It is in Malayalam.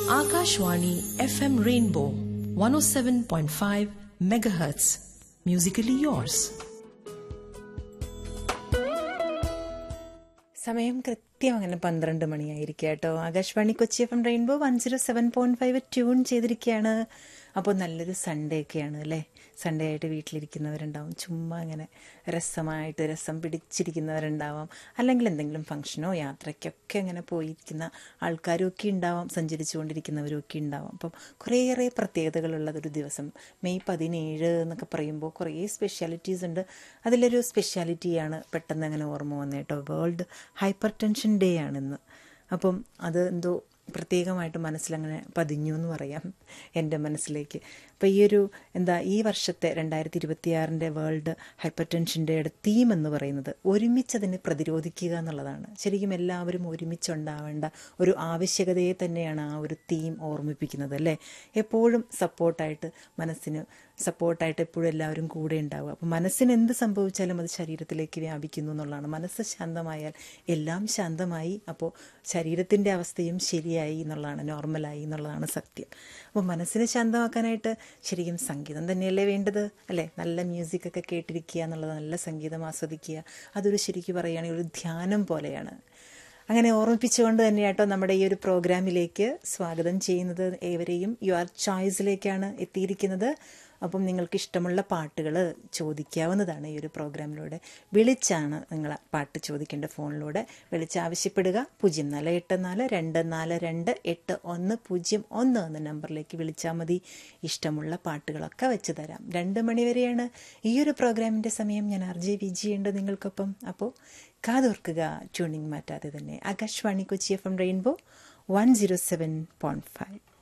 Akashwani FM Rainbow 107.5 megahertz. Musically yours. സമയം കൃത്യം അങ്ങനെ പന്ത്രണ്ട് മണിയായിരിക്കും കേട്ടോ Akashvani Kochi F M rainbow one zero seven point five tune ചെയ്തിരിക്കുകയാണ് അപ്പോൾ നല്ലൊരു സൺഡേ ഒക്കെയാണ് അല്ലേ സൺഡേ ആയിട്ട് വീട്ടിലിരിക്കുന്നവരുണ്ടാവും ചുമ്മാ ഇങ്ങനെ രസമായിട്ട് രസം പിടിച്ചിരിക്കുന്നവരുണ്ടാവാം അല്ലെങ്കിൽ എന്തെങ്കിലും ഫംഗ്ഷനോ യാത്രയ്ക്കൊക്കെ അങ്ങനെ പോയിരിക്കുന്ന ആൾക്കാരും ഒക്കെ ഉണ്ടാവാം സഞ്ചരിച്ചുകൊണ്ടിരിക്കുന്നവരും ഒക്കെ ഉണ്ടാവാം അപ്പം കുറേയേറെ പ്രത്യേകതകളുള്ളതൊരു ദിവസം മെയ് പതിനേഴ് എന്നൊക്കെ പറയുമ്പോൾ കുറേ സ്പെഷ്യാലിറ്റീസ് ഉണ്ട് അതിലൊരു സ്പെഷ്യാലിറ്റിയാണ് പെട്ടെന്ന് അങ്ങനെ ഓർമ്മ വന്നത് കേട്ടോ വേൾഡ് ഹൈപ്പർ ടെൻഷൻ ഡേ ആണിന്ന് അപ്പം അത് എന്തോ പ്രത്യേകമായിട്ട് മനസ്സിലങ്ങനെ പതിഞ്ഞു എന്ന് പറയാം എൻ്റെ മനസ്സിലേക്ക് അപ്പോൾ ഈ ഒരു എന്താ ഈ വർഷത്തെ രണ്ടായിരത്തി ഇരുപത്തിയാറിൻ്റെ വേൾഡ് ഹൈപ്പർ ടെൻഷൻ ഡേയുടെ തീം എന്ന് പറയുന്നത് ഒരുമിച്ചതിനെ പ്രതിരോധിക്കുക എന്നുള്ളതാണ് ശരിക്കും എല്ലാവരും ഒരുമിച്ചുണ്ടാവേണ്ട ഒരു ആവശ്യകതയെ തന്നെയാണ് ആ ഒരു തീം ഓർമ്മിപ്പിക്കുന്നത് അല്ലേ എപ്പോഴും സപ്പോർട്ടായിട്ട് മനസ്സിന് സപ്പോർട്ടായിട്ട് എപ്പോഴും എല്ലാവരും കൂടെ ഉണ്ടാവുക അപ്പോൾ മനസ്സിന് എന്ത് സംഭവിച്ചാലും അത് ശരീരത്തിലേക്ക് വ്യാപിക്കുന്നു എന്നുള്ളതാണ് മനസ്സ് ശാന്തമായാൽ എല്ലാം ശാന്തമായി അപ്പോൾ ശരീരത്തിൻ്റെ അവസ്ഥയും ശരിയായി എന്നുള്ളതാണ് നോർമലായി എന്നുള്ളതാണ് സത്യം അപ്പോൾ മനസ്സിനെ ശാന്തമാക്കാനായിട്ട് ശരിക്കും സംഗീതം തന്നെയല്ലേ വേണ്ടത് അല്ലേ നല്ല മ്യൂസിക്കൊക്കെ കേട്ടിരിക്കുക എന്നുള്ളത് നല്ല സംഗീതം ആസ്വദിക്കുക അതൊരു ശരിക്കും പറയുകയാണെങ്കിൽ ഒരു ധ്യാനം പോലെയാണ് അങ്ങനെ ഓർമ്മിപ്പിച്ചുകൊണ്ട് തന്നെയാട്ടോ നമ്മുടെ ഈ ഒരു പ്രോഗ്രാമിലേക്ക് സ്വാഗതം ചെയ്യുന്നത് ഏവരെയും യുവർ ചോയ്സിലേക്കാണ് എത്തിയിരിക്കുന്നത് അപ്പം നിങ്ങൾക്ക് ഇഷ്ടമുള്ള പാട്ടുകൾ ചോദിക്കാവുന്നതാണ് ഈ ഒരു പ്രോഗ്രാമിലൂടെ വിളിച്ചാണ് നിങ്ങൾ പാട്ട് ചോദിക്കേണ്ട ഫോണിലൂടെ വിളിച്ച് ആവശ്യപ്പെടുക പൂജ്യം നാല് എട്ട് നാല് രണ്ട് നാല് രണ്ട് എട്ട് ഒന്ന് പൂജ്യം ഒന്ന് എന്ന നമ്പറിലേക്ക് വിളിച്ചാൽ മതി ഇഷ്ടമുള്ള പാട്ടുകളൊക്കെ വെച്ച് തരാം രണ്ട് മണിവരെയാണ് ഈ ഒരു പ്രോഗ്രാമിൻ്റെ സമയം ഞാൻ ആർ ജെ വിജിയുണ്ട് നിങ്ങൾക്കൊപ്പം അപ്പോൾ കാതോർക്കുക ട്യൂണിങ് മാറ്റാതെ തന്നെ Akashvani Kochi F M rainbow one zero seven point five